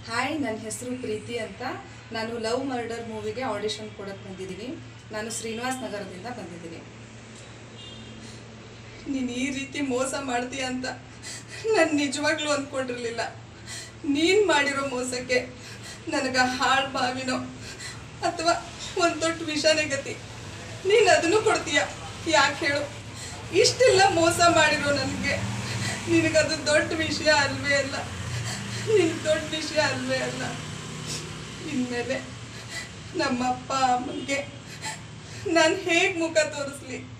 hi ನನ್ನ ಹೆಸರು ಪ್ರೀತಿ ಅಂತ ನಾನು ಲವ್ ಮರ್ಡರ್ ಮೂವಿಗೆ ಆಡಿಷನ್ ಕೊಡಕ್ಕೆ ಬಂದಿದ್ದೀನಿ ನಾನು ಶ್ರೀನಿವಾಸ್ ನಗರದಿಂದ ಬಂದಿದ್ದೀನಿ ನೀನು ಈ ರೀತಿ ಮೋಸ ಮಾಡ್ತೀಯ ಅಂತ ನಾನು ನಿಜವಾಗ್ಲೂ ಅಂದ್ಕೊಂಡಿರಲಿಲ್ಲ ನೀನು ಮಾಡಿರೋ ಮೋಸಕ್ಕೆ ನನಗೆ ಹಾಳು ಬಾವಿನೋ ಅಥವಾ ಒಂದು ದೊಡ್ಡ ವಿಷಾನೇ ಗತಿ ನೀನು ಅದನ್ನು ಕೊಡ್ತೀಯ ಯಾಕೆ ಹೇಳು ಇಷ್ಟೆಲ್ಲ ಮೋಸ ಮಾಡಿರೋ ನನಗೆ ನಿನಗದು ದೊಡ್ಡ ವಿಷಯ ಅಲ್ವೇ ಅಲ್ಲ ನಿನ್ ದೊಡ್ಡ ವಿಷಯ ಅಲ್ವೇ ಅಲ್ಲ ಇನ್ಮೇಲೆ ನಮ್ಮ ಅಪ್ಪ ಅಮ್ಮನಿಗೆ ನಾನು ಹೇಗೆ ಮುಖ ತೋರಿಸ್ಲಿ